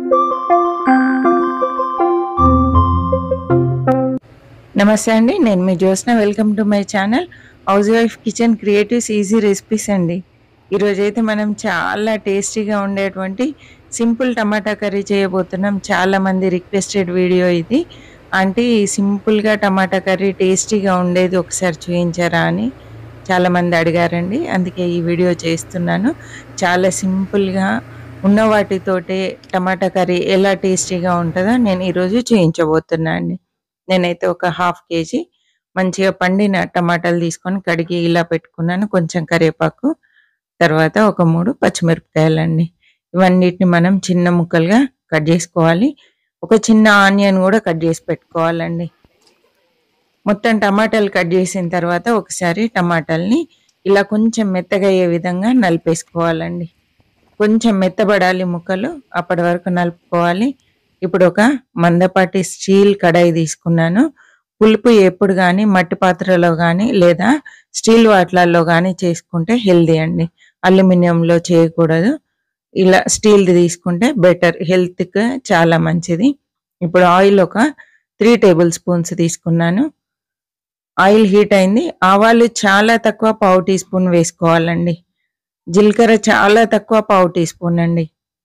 నమస్తే అండి నేను మీ Jyotsna welcome to my channel house wife kitchen creatives easy recipes అండి ఈరోజు అయితే మనం చాలా టేస్టీగా ఉండేటువంటి సింపుల్ టమాటా కర్రీ చేయబోతున్నాం చాలా మంది రిక్వెస్టెడ్ వీడియో ఇది అంటే సింపుల్గా టమాటా కర్రీ టేస్టీగా ఉండేది ఒకసారి చూపించారా అని చాలా మంది అడిగారండి అందుకే ఈ వీడియో చేస్తున్నాను చాలా సింపుల్గా ఉన్న వాటితోటే టమాటా కర్రీ ఎలా టేస్టీగా ఉంటుందో నేను ఈరోజు చూపించబోతున్నా అండి నేనైతే ఒక హాఫ్ కేజీ మంచిగా పండిన టమాటాలు తీసుకొని కడిగి ఇలా పెట్టుకున్నాను కొంచెం కరివేపాకు తర్వాత ఒక మూడు పచ్చిమిరపకాయలండి ఇవన్నిటిని మనం చిన్న ముక్కలుగా కట్ చేసుకోవాలి ఒక చిన్న ఆనియన్ కూడా కట్ చేసి పెట్టుకోవాలండి మొత్తం టమాటాలు కట్ చేసిన తర్వాత ఒకసారి టమాటాలని ఇలా కొంచెం మెత్తగా అయ్యే విధంగా నలిపేసుకోవాలండి కొంచెం మెత్తబడాలి ముక్కలు అప్పటి వరకు నలుపుకోవాలి ఇప్పుడు ఒక మందపాటి స్టీల్ కడాయి తీసుకున్నాను పులుపు ఎప్పుడు కానీ మట్టి పాత్రలో కానీ లేదా స్టీల్ వాట్లల్లో కానీ చేసుకుంటే హెల్దీ అండి అల్యూమినియంలో చేయకూడదు ఇలా స్టీల్ది తీసుకుంటే బెటర్ హెల్త్కి చాలా మంచిది ఇప్పుడు ఆయిల్ ఒక త్రీ టేబుల్ స్పూన్స్ తీసుకున్నాను ఆయిల్ హీట్ అయింది ఆవాలు చాలా తక్కువ పావు టీ స్పూన్ వేసుకోవాలండి జీలకర్ర చాలా తక్కువ పావు టీ స్పూన్ అండి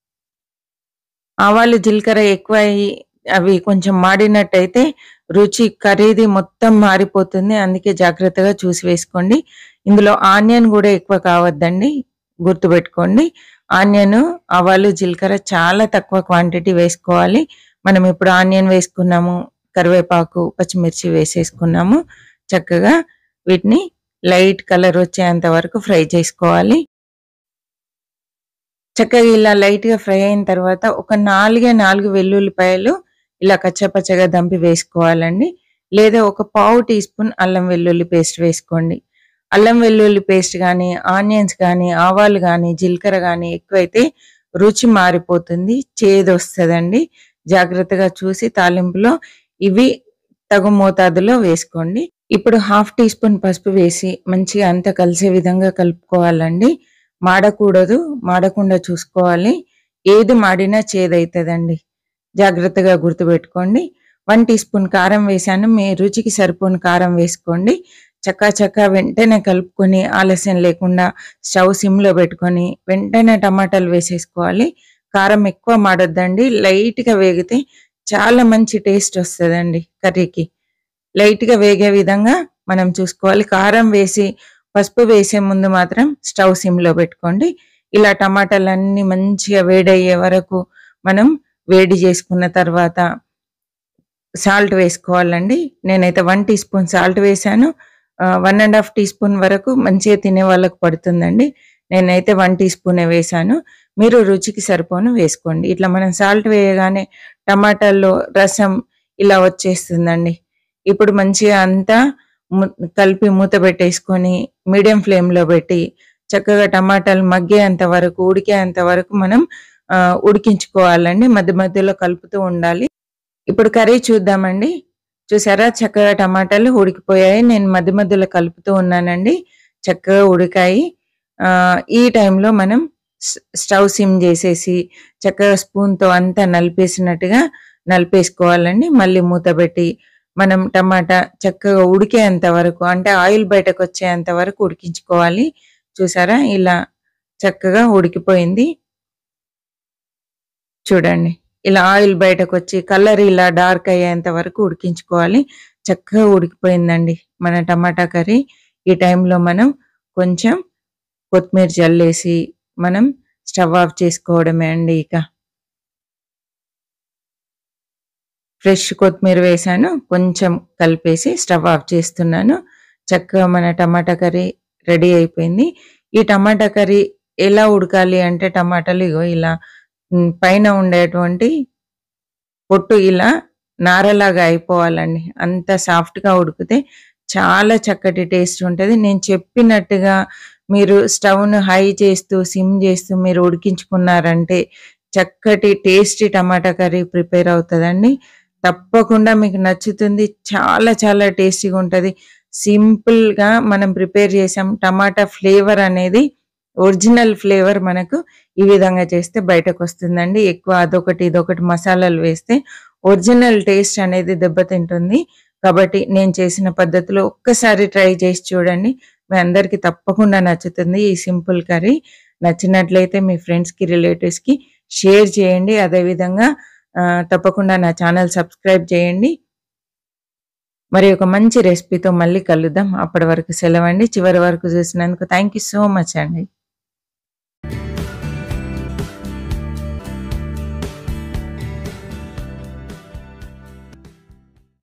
ఆవాలు జీలకర్ర ఎక్కువ అయ్యి అవి కొంచెం మాడినట్టయితే రుచి కర్రీది మొత్తం మారిపోతుంది అందుకే జాగ్రత్తగా చూసి వేసుకోండి ఇందులో ఆనియన్ కూడా ఎక్కువ కావద్దండి గుర్తుపెట్టుకోండి ఆనియన్ ఆవాలు జీలకర్ర చాలా తక్కువ క్వాంటిటీ వేసుకోవాలి మనం ఇప్పుడు ఆనియన్ వేసుకున్నాము కరివేపాకు పచ్చిమిర్చి వేసేసుకున్నాము చక్కగా వీటిని లైట్ కలర్ వచ్చేంత వరకు ఫ్రై చేసుకోవాలి చక్కగా ఇలా లైట్ గా ఫ్రై అయిన తర్వాత ఒక నాలుగే నాలుగు వెల్లుల్లిపాయలు ఇలా కచ్చపచ్చగా దంపి వేసుకోవాలండి లేదా ఒక పావు టీ స్పూన్ అల్లం వెల్లుల్లి పేస్ట్ వేసుకోండి అల్లం వెల్లుల్లి పేస్ట్ కానీ ఆనియన్స్ కానీ ఆవాలు కానీ జీలకర్ర కానీ ఎక్కువైతే రుచి మారిపోతుంది చేదు వస్తుందండి జాగ్రత్తగా చూసి తాలింపులో ఇవి తగు మోతాదులో వేసుకోండి ఇప్పుడు హాఫ్ టీ స్పూన్ పసుపు వేసి మంచిగా అంతా కలిసే విధంగా కలుపుకోవాలండి మాడకూడదు మాడకుండా చూసుకోవాలి ఏది మాడినా చేదవుతుందండి జాగ్రత్తగా గుర్తుపెట్టుకోండి వన్ టీ స్పూన్ కారం వేసాను మీ రుచికి సరిపోని కారం వేసుకోండి చక్కా చక్కా వెంటనే కలుపుకొని ఆలస్యం లేకుండా స్టవ్ సిమ్లో పెట్టుకొని వెంటనే టమాటాలు వేసేసుకోవాలి కారం ఎక్కువ మాడొద్దండి లైట్గా వేగితే చాలా మంచి టేస్ట్ వస్తుందండి కర్రీకి లైట్గా వేగే విధంగా మనం చూసుకోవాలి కారం వేసి పసుపు వేసే ముందు మాత్రం స్టవ్ సిమ్లో పెట్టుకోండి ఇలా టమాటాలన్నీ మంచిగా వేడయ్యే వరకు మనం వేడి చేసుకున్న తర్వాత సాల్ట్ వేసుకోవాలండి నేనైతే వన్ టీ స్పూన్ సాల్ట్ వేసాను one and half teaspoon వరకు మంచిగా తినే వాళ్ళకు పడుతుందండి నేనైతే వన్ టీ స్పూనే వేసాను మీరు రుచికి సరిపోను వేసుకోండి ఇట్లా మనం సాల్ట్ వేయగానే టమాటాల్లో రసం ఇలా వచ్చేస్తుందండి ఇప్పుడు మంచిగా అంతా ము- కలిపి మూత పెట్టేసుకొని మీడియం ఫ్లేమ్లో పెట్టి చక్కగా టమాటాలు మగ్గేంత వరకు ఉడికేంత వరకు మనం ఆ, ఉడికించుకోవాలండి మధ్య మధ్యలో కలుపుతూ ఉండాలి ఇప్పుడు కర్రీ చూద్దామండి చూసారా చక్కగా టమాటాలు ఉడికిపోయాయి నేను మధ్య మధ్యలో కలుపుతూ ఉన్నానండి చక్కగా ఉడికాయి ఆ, ఈ టైంలో మనం స్- స్టవ్ సిమ్ చేసేసి చక్కగా స్పూన్తో అంతా నలిపేసినట్టుగా నలిపేసుకోవాలండి మళ్ళీ మూత పెట్టి మనం టమాటా చక్కగా ఉడికేంత వరకు అంటే ఆయిల్ బయటకు వచ్చేంత వరకు ఉడికించుకోవాలి చూసారా ఇలా చక్కగా ఉడికిపోయింది చూడండి ఇలా ఆయిల్ బయటకు వచ్చి కలర్ ఇలా డార్క్ అయ్యేంత వరకు ఉడికించుకోవాలి చక్కగా ఉడికిపోయిందండి మన టమాటా కర్రీ ఈ టైంలో మనం కొంచెం కొత్తిమీర జల్లేసి మనం స్టవ్ ఆఫ్ చేసుకోవడమే అండి ఇక ఫ్రెష్ కొత్తిమీర వేసాను కొంచెం కలిపేసి స్టవ్ ఆఫ్ చేస్తున్నాను చక్కగా మన టమాటా కర్రీ రెడీ అయిపోయింది ఈ టమాటా కర్రీ ఎలా ఉడకాలి అంటే టమాటాలు ఇగో ఇలా ఉమ్, పైన ఉండేటువంటి పొట్టు ఇలా నారలాగా అయిపోవాలండి అంత సాఫ్ట్ గా ఉడికితే చాలా చక్కటి టేస్ట్ ఉంటుంది నేను చెప్పినట్టుగా మీరు స్టవ్ ను హై చేస్తూ సిమ్ చేస్తూ మీరు ఉడికించుకున్నారంటే చక్కటి టేస్టీ టమాటా కర్రీ ప్రిపేర్ అవుతుందండి తప్పకుండా మీకు నచ్చుతుంది చాలా చాలా టేస్టీగా ఉంటుంది సింపుల్ గా మనం ప్రిపేర్ చేసాం టమాటా ఫ్లేవర్ అనేది ఒరిజినల్ ఫ్లేవర్ మనకు ఈ విధంగా చేస్తే బయటకు వస్తుందండి ఎక్కువ అదొకటి ఇదొకటి మసాలాలు వేస్తే ఒరిజినల్ టేస్ట్ అనేది దెబ్బతింటుంది కాబట్టి నేను చేసిన పద్ధతిలో ఒక్కసారి ట్రై చేసి చూడండి మీ అందరికి తప్పకుండా నచ్చుతుంది ఈ సింపుల్ కర్రీ నచ్చినట్లయితే మీ ఫ్రెండ్స్కి రిలేటివ్స్కి షేర్ చేయండి అదేవిధంగా ఆ, తప్పకుండా నా ఛానల్ సబ్స్క్రైబ్ చేయండి మరి ఒక మంచి రెసిపీతో మళ్ళీ కలుద్దాం అప్పటి వరకు సెలవండి చివరి వరకు చూసినందుకు థ్యాంక్ యూ సో మచ్ అండి